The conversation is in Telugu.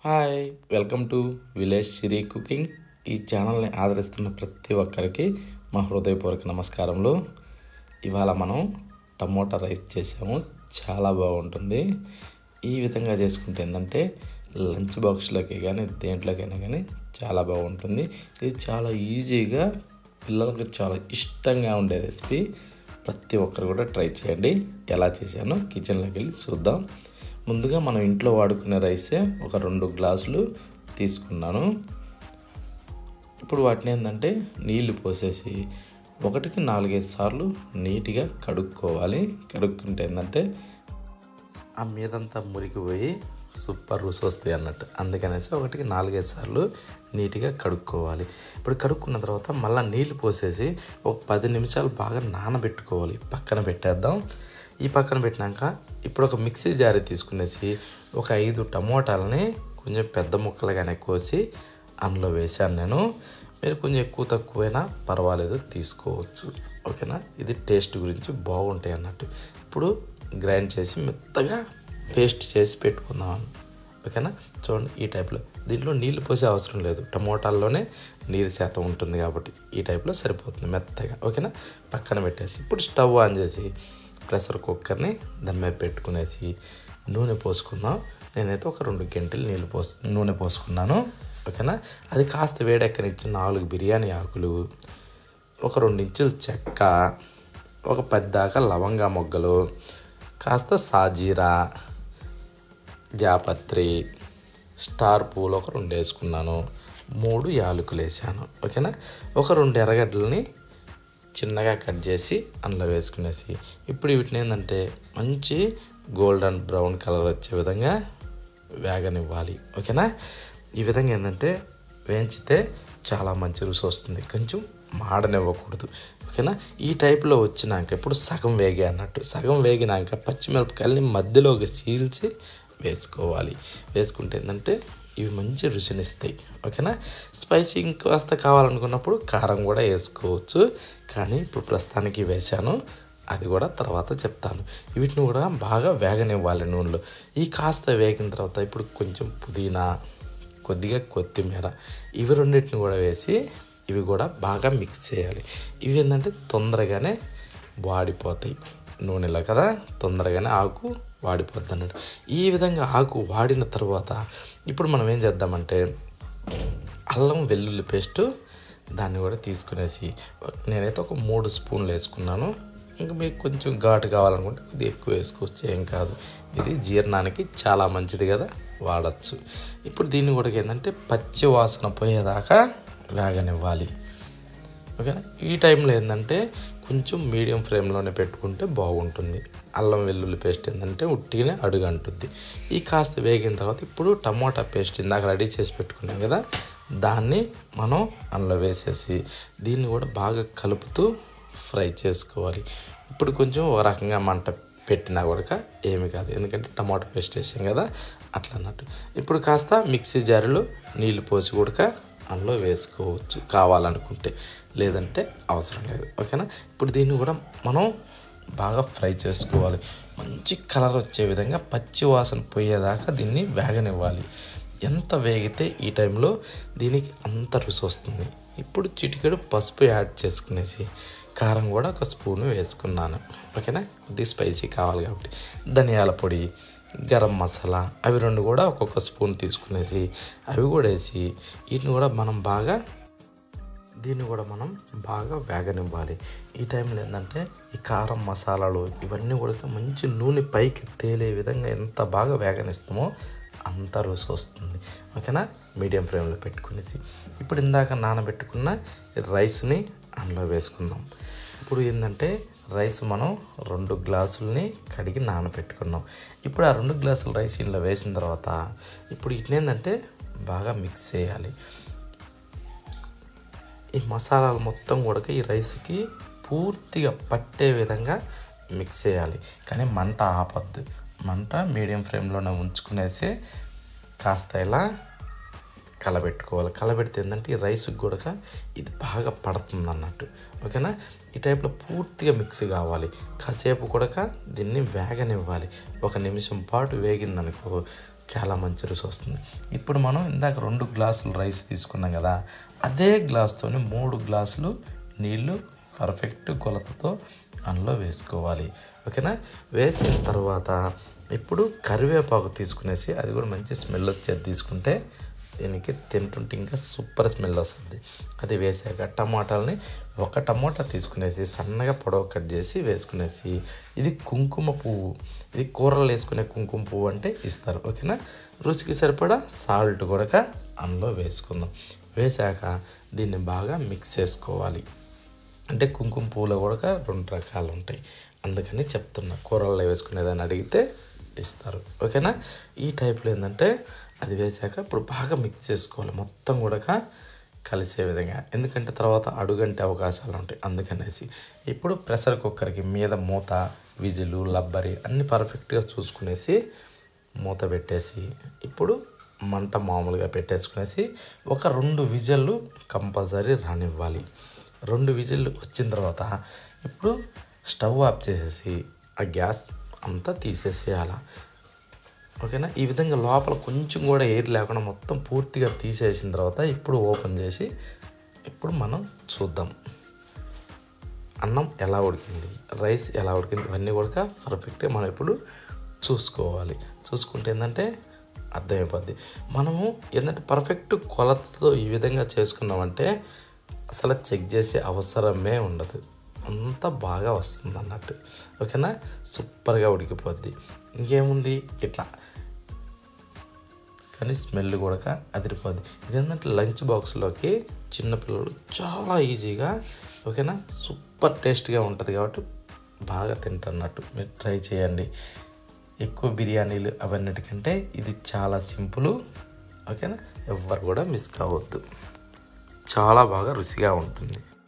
hi welcome to village Siri cooking ఈ ఛానల్ని ఆదరిస్తున్న ప్రతి ఒక్కరికి మా హృదయపూర్వక నమస్కారములు ఇవాళ మనం టమోటా రైస్ చేసాము చాలా బాగుంటుంది ఈ విధంగా చేసుకుంటే ఏంటంటే లంచ్ బాక్స్లోకి కానీ దేంట్లోకైనా కానీ చాలా బాగుంటుంది ఇది చాలా ఈజీగా పిల్లలకు చాలా ఇష్టంగా ఉండే రెసిపీ ప్రతి ఒక్కరు కూడా ట్రై చేయండి ఎలా చేశానో కిచెన్లోకి వెళ్ళి చూద్దాం ముందుగా మనం ఇంట్లో వాడుకునే రైసే ఒక రెండు గ్లాసులు తీసుకున్నాను ఇప్పుడు వాటిని ఏంటంటే నీళ్లు పోసేసి ఒకటికి నాలుగైదు సార్లు నీట్గా కడుక్కోవాలి కడుక్కుంటే ఏంటంటే ఆ మీదంతా మురికిపోయి సూపర్ రుచి వస్తాయి అన్నట్టు అందుకనేసి ఒకటికి నాలుగైదు సార్లు నీట్గా కడుక్కోవాలి ఇప్పుడు కడుక్కున్న తర్వాత మళ్ళీ నీళ్ళు పోసేసి ఒక పది నిమిషాలు బాగా నానబెట్టుకోవాలి పక్కన పెట్టేద్దాం ఈ పక్కన పెట్టినాక ఇప్పుడు ఒక మిక్సీ జారి తీసుకునేసి ఒక ఐదు టమోటాలని కొంచెం పెద్ద ముక్కలుగానే కోసి అందులో వేసాను నేను మీరు కొంచెం ఎక్కువ తక్కువైనా పర్వాలేదు తీసుకోవచ్చు ఓకేనా ఇది టేస్ట్ గురించి బాగుంటాయి అన్నట్టు ఇప్పుడు గ్రైండ్ చేసి మెత్తగా పేస్ట్ చేసి పెట్టుకుందాం ఓకేనా చూడండి ఈ టైప్లో దీంట్లో నీళ్ళు పోసే అవసరం లేదు టమోటాల్లోనే నీరు శాతం ఉంటుంది కాబట్టి ఈ టైప్లో సరిపోతుంది మెత్తగా ఓకేనా పక్కన పెట్టేసి ఇప్పుడు స్టవ్ ఆన్ చేసి ప్రెషర్ కుక్కర్ని దాని మీద పెట్టుకునేసి నూనె పోసుకుందాం నేనైతే ఒక రెండు గంటలు నీళ్ళు పోసు నూనె పోసుకున్నాను ఓకేనా అది కాస్త వేడెక్కనిచ్చి నాలుగు బిర్యానీ ఆకులు ఒక రెండు ఇంచులు చెక్క ఒక పెద్దాక లవంగా మొగ్గలు కాస్త సాజీరా జాపత్రి స్టార్ పూలు ఒక రెండు వేసుకున్నాను మూడు యాలకులు వేసాను ఓకేనా ఒక రెండు ఎర్రగడ్డలని చిన్నగా కట్ చేసి అందులో వేసుకునేసి ఇప్పుడు వీటిని ఏంటంటే మంచి గోల్డెన్ బ్రౌన్ కలర్ వచ్చే విధంగా వేగనివ్వాలి ఓకేనా ఈ విధంగా ఏంటంటే వేయించితే చాలా మంచి రుచి వస్తుంది కొంచెం మాడనివ్వకూడదు ఓకేనా ఈ టైప్లో వచ్చినాక ఇప్పుడు సగం వేగే అన్నట్టు సగం వేగినాక పచ్చిమిరపకాయలని మధ్యలోకి చీల్చి వేసుకోవాలి వేసుకుంటే ఏంటంటే ఇవి మంచి రుచినిస్తాయి ఓకేనా స్పైసీ ఇంకాస్త కావాలనుకున్నప్పుడు కారం కూడా వేసుకోవచ్చు కానీ ఇప్పుడు ప్రస్తుతానికి వేశాను అది కూడా తర్వాత చెప్తాను వీటిని కూడా బాగా వేగనివ్వాలి నూనెలో ఈ కాస్త వేగిన తర్వాత ఇప్పుడు కొంచెం పుదీనా కొద్దిగా కొత్తిమీర ఇవి రెండింటిని కూడా వేసి ఇవి కూడా బాగా మిక్స్ చేయాలి ఇవి ఏంటంటే తొందరగానే వాడిపోతాయి నూనెలో కదా తొందరగానే ఆకు వాడిపోద్ది అన్నట్టు ఈ విధంగా ఆకు వాడిన తర్వాత ఇప్పుడు మనం ఏం చేద్దామంటే అల్లం వెల్లుల్లి పేస్ట్ దాన్ని కూడా తీసుకునేసి నేనైతే ఒక మూడు స్పూన్లు వేసుకున్నాను ఇంకా మీకు కొంచెం ఘాటు కావాలనుకుంటే కొద్దిగా ఎక్కువ వేసుకోవచ్చు ఏం కాదు ఇది జీర్ణానికి చాలా మంచిది కదా వాడచ్చు ఇప్పుడు దీన్ని కూడా ఏంటంటే పచ్చి వాసన పోయేదాకా వేగనివ్వాలి ఓకేనా ఈ టైంలో ఏంటంటే కొంచెం మీడియం ఫ్లేమ్లోనే పెట్టుకుంటే బాగుంటుంది అల్లం వెల్లుల్లి పేస్ట్ ఏంటంటే ఉట్టిగానే అడుగు అంటుంది ఈ కాస్త వేగిన తర్వాత ఇప్పుడు టమోటా పేస్ట్ ఇందాక రెడీ చేసి పెట్టుకున్నాం కదా దాన్ని మనం అందులో వేసేసి దీన్ని కూడా బాగా కలుపుతూ ఫ్రై చేసుకోవాలి ఇప్పుడు కొంచెం ఒక రకంగా మంట పెట్టినా కూడా ఏమి కాదు ఎందుకంటే టమాటో పేస్ట్ వేసాం కదా అట్లా అన్నట్టు ఇప్పుడు కాస్త మిక్సీ జారులో నీళ్ళు పోసి కూడా అందులో వేసుకోవచ్చు కావాలనుకుంటే లేదంటే అవసరం లేదు ఓకేనా ఇప్పుడు దీన్ని కూడా మనం బాగా ఫ్రై చేసుకోవాలి మంచి కలర్ వచ్చే విధంగా పచ్చి వాసన పోయేదాకా దీన్ని వేగనివ్వాలి ఎంత వేగితే ఈ టైంలో దీనికి అంత రుచి వస్తుంది ఇప్పుడు చిటికెడు పసుపు యాడ్ చేసుకునేసి కారం కూడా ఒక స్పూన్ వేసుకున్నాను ఓకేనా కొద్దిగా స్పైసీ కావాలి కాబట్టి ధనియాల పొడి గరం మసాలా అవి రెండు కూడా ఒక్కొక్క స్పూన్ తీసుకునేసి అవి కూడా వేసి వీటిని కూడా మనం బాగా దీన్ని కూడా మనం బాగా వేగనివ్వాలి ఈ టైంలో ఏంటంటే ఈ కారం మసాలాలు ఇవన్నీ కూడా మంచి నూనె పైకి తేలే విధంగా ఎంత బాగా వేగనిస్తామో అంత రుచి వస్తుంది ఓకేనా మీడియం ఫ్లేమ్లో పెట్టుకునేసి ఇప్పుడు ఇందాక నానబెట్టుకున్న రైస్ని అందులో వేసుకుందాం ఇప్పుడు ఏంటంటే రైస్ మనం రెండు గ్లాసులని కడిగి నానబెట్టుకున్నాం ఇప్పుడు ఆ రెండు గ్లాసుల రైస్ ఇంట్లో వేసిన తర్వాత ఇప్పుడు వీటిని ఏంటంటే బాగా మిక్స్ చేయాలి ఈ మసాలాలు మొత్తం కూడా ఈ రైస్కి పూర్తిగా పట్టే విధంగా మిక్స్ చేయాలి కానీ మంట ఆపద్దు మంట మీడియం ఫ్లేమ్లోనే ఉంచుకునేసి కాస్త ఇలా కలబెట్టుకోవాలి కలబెడితే ఏంటంటే ఈ రైస్కి కూడా ఇది బాగా పడుతుంది అన్నట్టు ఓకేనా ఈ టైప్లో పూర్తిగా మిక్స్ కావాలి కాసేపు కూడా దీన్ని వేగనివ్వాలి ఒక నిమిషం పాటు వేగిందనుకో చాలా మంచి రుచి వస్తుంది ఇప్పుడు మనం ఇందాక రెండు గ్లాసులు రైస్ తీసుకున్నాం కదా అదే గ్లాస్తోని మూడు గ్లాసులు నీళ్ళు పర్ఫెక్ట్ కొలతతో అందులో వేసుకోవాలి ఓకేనా వేసిన తర్వాత ఇప్పుడు కరివేపాకు తీసుకునేసి అది కూడా మంచి స్మెల్ వచ్చేది తీసుకుంటే దీనికి తింటుంటే ఇంకా సూపర్ స్మెల్ వస్తుంది అది వేసాక టమాటాలని ఒక టమాటా తీసుకునేసి సన్నగా పొడవు కట్ చేసి వేసుకునేసి ఇది కుంకుమ పువ్వు ఇది కూరలు వేసుకునే కుంకుమ పువ్వు అంటే ఇస్తారు ఓకేనా రుచికి సరిపడా సాల్ట్ కూడా అందులో వేసుకుందాం వేసాక దీన్ని బాగా మిక్స్ చేసుకోవాలి అంటే కుంకుమ పువ్వులో కూడా రెండు రకాలు ఉంటాయి అందుకని చెప్తున్నా కూరల్లో వేసుకునేదాన్ని అడిగితే ఇస్తారు ఓకేనా ఈ టైప్లో ఏంటంటే అది వేసాక ఇప్పుడు బాగా మిక్స్ చేసుకోవాలి మొత్తం కూడా కలిసే విధంగా ఎందుకంటే తర్వాత అడుగంటే అవకాశాలు ఉంటాయి అందుకనేసి ఇప్పుడు ప్రెషర్ కుక్కర్కి మీద మూత విజిలు లబ్బరి అన్నీ పర్ఫెక్ట్గా చూసుకునేసి మూత పెట్టేసి ఇప్పుడు మంట మామూలుగా పెట్టేసుకునేసి ఒక రెండు విజిల్లు కంపల్సరీ రానివ్వాలి రెండు విజిల్లు వచ్చిన తర్వాత ఇప్పుడు స్టవ్ ఆఫ్ చేసేసి ఆ గ్యాస్ అంతా తీసేసేయాల ఓకేనా ఈ విధంగా లోపల కొంచెం కూడా ఎయిర్ లేకుండా మొత్తం పూర్తిగా తీసేసిన తర్వాత ఇప్పుడు ఓపెన్ చేసి ఇప్పుడు మనం చూద్దాం అన్నం ఎలా ఉడికింది రైస్ ఎలా ఉడికింది ఇవన్నీ కూడా పర్ఫెక్ట్గా మనం ఇప్పుడు చూసుకోవాలి చూసుకుంటే ఏంటంటే అర్థమైపోద్ది మనము ఏంటంటే పర్ఫెక్ట్ కొలతతో ఈ విధంగా చేసుకున్నామంటే అసలు చెక్ చేసే అవసరమే ఉండదు అంత బాగా వస్తుంది అన్నట్టు ఓకేనా సూపర్గా ఉడికిపోద్ది ఇంకేముంది ఇట్లా కానీ స్మెల్ కూడా అదిరిపోద్ది ఇదేంటంటే లంచ్ బాక్స్లోకి చిన్నపిల్లలు చాలా ఈజీగా ఓకేనా సూపర్ టేస్ట్గా ఉంటుంది కాబట్టి బాగా తింటున్నట్టు మీరు ట్రై చేయండి ఎక్కువ బిర్యానీలు అవన్నిటికంటే ఇది చాలా సింపుల్ ఓకేనా ఎవ్వరు కూడా మిస్ కావద్దు చాలా బాగా రుచిగా ఉంటుంది